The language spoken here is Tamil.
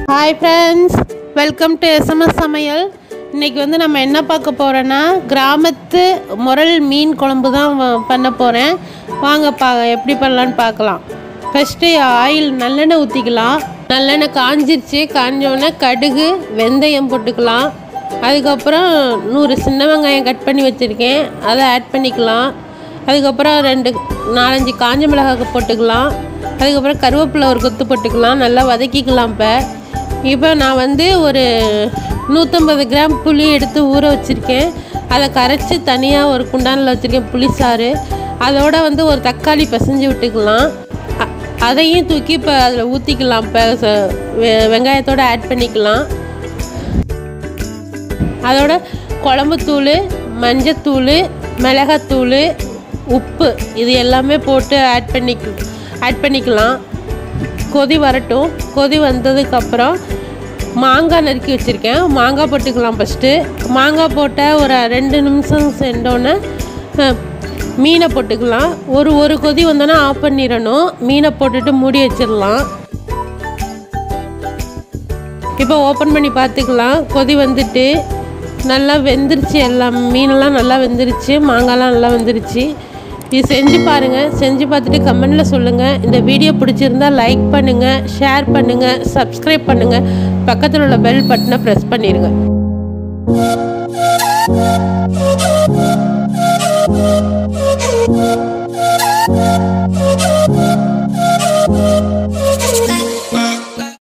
hi friends welcome to SMS சமையல் இன்றைக்கி வந்து நம்ம என்ன பார்க்க போகிறோன்னா கிராமத்து முரல் மீன் குழம்பு தான் வ- பண்ண போகிறேன் வாங்க பா எப்படி பண்ணலான்னு பார்க்கலாம் ஃபஸ்ட்டு ஆயில் நல்லெண்ணெய் ஊற்றிக்கலாம் நல்லெண்ணெய் காஞ்சிருச்சு காஞ்சோடனே கடுகு வெந்தயம் போட்டுக்கலாம் அதுக்கப்புறம் நூறு சின்ன வெங்காயம் கட் பண்ணி வச்சுருக்கேன் அதை ஆட் பண்ணிக்கலாம் அதுக்கப்புறம் ரெண்டு நாலஞ்சு காஞ்ச மிளகாய் போட்டுக்கலாம் அதுக்கப்புறம் கருவேப்பிலை ஒரு கொத்து போட்டுக்கலாம் நல்லா வதக்கிக்கலாம் இப்போ இப்போ நான் வந்து ஒரு நூற்றம்பது கிராம் புளி எடுத்து ஊற வச்சுருக்கேன் அதை கரைச்சி தனியாக ஒரு குண்டானில் வச்சுருக்கேன் புளிசாறு அதோட வந்து ஒரு தக்காளி பிசைஞ்சு விட்டுக்கலாம் அ- அதையும் தூக்கி இப்போ அதில் ஊற்றிக்கலாம் இப்போ ச- வெ- வெங்காயத்தோட ஆட் பண்ணிக்கலாம் அதோட குழம்புத்தூள் மஞ்சத்தூள் மிளகாத்தூள் உப்பு இது எல்லாமே போட்டு ஆட் பண்ணி ஆட் பண்ணிக்கலாம் கொதி வரட்டும் கொதி வந்ததுக்கப்புறம் மாங்காய் நறுக்கி வச்சுருக்கேன் மாங்காய் போட்டுக்கலாம் ஃபஸ்ட்டு மாங்காய் போட்ட ஒரு ரெண்டு நிமிஷம் சென்றோன்னே அஹ், மீனை போட்டுக்கலாம் ஒரு ஒரு கொதி வந்தோன்னே ஆஃப் பண்ணிடணும் மீனை போட்டுட்டு மூடி வச்சிடலாம் இப்போ ஓப்பன் பண்ணி பார்த்துக்கலாம் கொதி வந்துட்டு நல்லா வெந்துருச்சு எல்லாம் மீனெல்லாம் நல்லா வெந்துருச்சு மாங்காய்லாம் நல்லா வெந்துருச்சு இது செஞ்சு பாருங்கள் செஞ்சு பார்த்துட்டு கமெண்டில் சொல்லுங்கள் இந்த வீடியோ பிடிச்சிருந்தா லைக் பண்ணுங்கள் ஷேர் பண்ணுங்கள் சப்ஸ்கிரைப் பண்ணுங்கள் பக்கத்தில் உள்ள பெல் பட்டனை ப்ரெஸ் பண்ணிடுங்க